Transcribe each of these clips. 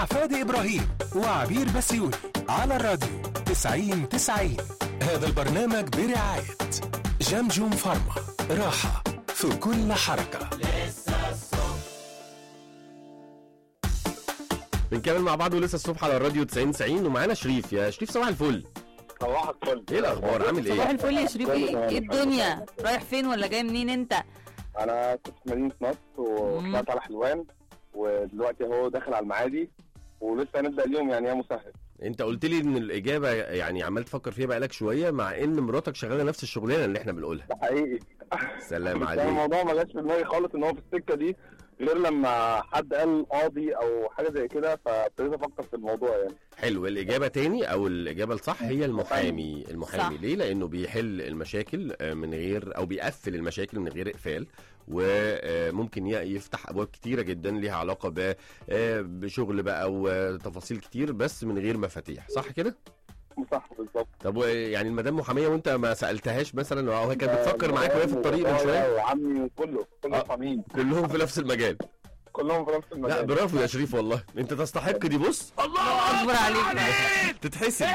فادي إبراهيم وعبير بسيوني على الراديو 90 90 هذا البرنامج برعاية جمجم فارما راحة في كل حركة بنكمل مع بعض ولسه الصبح على الراديو 90 90 ومعانا شريف يا شريف صباح الفل صباح الفل ايه الاخبار عامل صباح ايه الفل يا شريف ايه إيه الدنيا رايح فين ولا جاي منين انت انا كنت في مدينه نصر وطلعت على حلوان ودلوقتي اهو داخل على المعادي ولسه هنبدا اليوم يعني يا مسهل انت قلت لي ان الاجابه يعني عمال تفكر فيها بقالك شويه مع ان مراتك شغاله نفس الشغلانه اللي احنا بنقولها ده حقيقي سلام بس عليك الموضوع ما جاش في دماغي خالص ان هو في السكه دي غير لما حد قال قاضي او حاجه زي كده فابتديت افكر في الموضوع يعني حلو الاجابه تاني او الاجابه الصح هي المحامي المحامي صح. ليه لانه بيحل المشاكل آه، من غير او بيقفل المشاكل من غير اقفال وممكن يفتح ابواب كتيره جدا ليها علاقه ب- آه، بشغل بقى وتفاصيل كتير بس من غير مفاتيح صح كده صح بالظبط طب و- يعني المدام محاميه وانت ما سالتهاش مثلا او هي كانت بتفكر معاك وهي في الطريق من شويه وعمي كله كله آه. فاهمين كلهم في نفس المجال كلهم في نفس لا المكان برافو يا شريف والله انت تستحق دي بص الله اكبر عليك تتحسب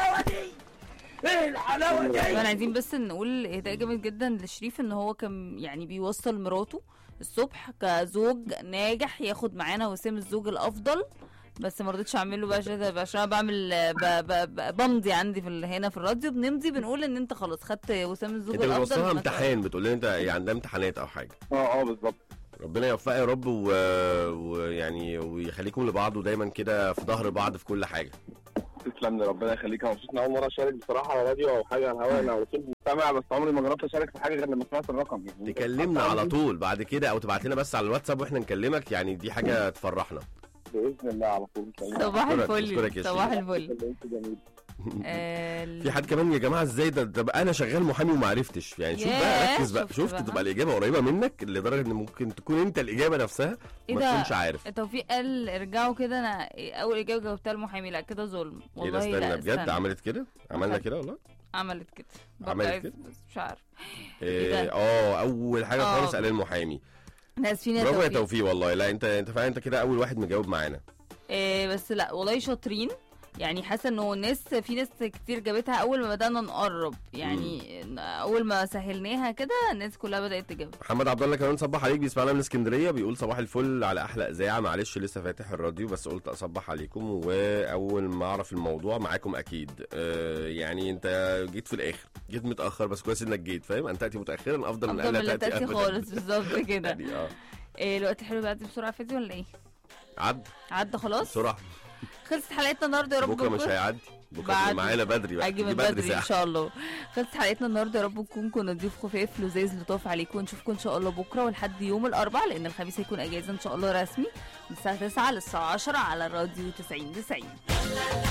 احنا عايزين بس نقول اهداء جامد جدا لشريف ان هو كان يعني بيوصل مراته الصبح كزوج ناجح ياخد معانا وسام الزوج الافضل بس ما رضيتش اعمل له بقى عشان عشان أنا بعمل ب... ب... ب... بمضي عندي في ال... هنا في الراديو بنمضي بنقول ان انت خلاص خدت وسام الزوج انت الافضل بتوصلها ما امتحان بتقول لها انت يعني عندها امتحانات او حاجه اه اه بالظبط ربنا يوفقها يا رب و- ويعني ويخليكم لبعض ودايما كده في ظهر بعض في كل حاجه تسلم لي ربنا يخليك انا مبسوط ان اول مره اشارك بصراحه على راديو او حاجه على الهواء انا على طول سامع بس عمري ما جربت اشارك في حاجه غير لما سمعت الرقم يعني تكلمنا على طول بعد كده او تبعت لنا بس على الواتساب واحنا نكلمك يعني دي حاجه تفرحنا باذن الله على طول صباح أشكرك- أشكرك الفل يا صباح شريف. الفل انت جميل آه، في حد كمان يا جماعه ازاي ده, ده بقى انا شغال محامي وما عرفتش يعني شوف بقى ياه، ركز بقى شفت شفت بقى. تبقى الاجابه قريبه منك لدرجه ان ممكن تكون انت الاجابه نفسها ايه ما ده؟ تكونش عارف توفيق قال ارجعوا كده انا اول اجابه جاوبتها المحامي لا كده ظلم ايه ده والله استنى لا بجد استنى. عملت كده عملنا أخد. كده والله عملت كده عملت بقى كده؟ بس مش عارف إيه، ده؟ اه اول حاجه آه. خالص قال المحامي ناس فينا برافو يا توفيق توفيق والله لا انت انت فعلا انت كده اول واحد مجاوب معانا إيه بس لا والله شاطرين يعني حاسه انه الناس في ناس كتير جابتها اول ما بدانا نقرب يعني اول ما سهلناها كده الناس كلها بدات تجاوب محمد عبد الله كمان صبح عليك بيسمعنا من اسكندريه بيقول صباح الفل على احلى اذاعه معلش لسه فاتح الراديو بس قلت اصبح عليكم واول ما اعرف الموضوع معاكم اكيد آه يعني انت جيت في الاخر جيت متاخر بس كويس انك جيت فاهم ان تاتي متاخرا افضل من افضل من الا لا تاتي تاتي أبداً. خالص بالظبط كده يعني اه إيه الوقت حلو بيعدي بسرعه فادي ولا ايه عد عدى خلاص بسرعه خلصت حلقتنا النهارده يا رب بكره مش نكون- هيعدي بكره بعد- معانا بدري بقى اجي دي من بدري ساعة. ان شاء الله خلصت حلقتنا النهارده يا رب نكون كنا ضيوف خفاف لذيذ لطاف عليكم ونشوفكم ان شاء الله بكره ولحد يوم الاربعاء لان الخميس هيكون اجازه ان شاء الله رسمي من الساعه 9 للساعه 10 على الراديو 90 90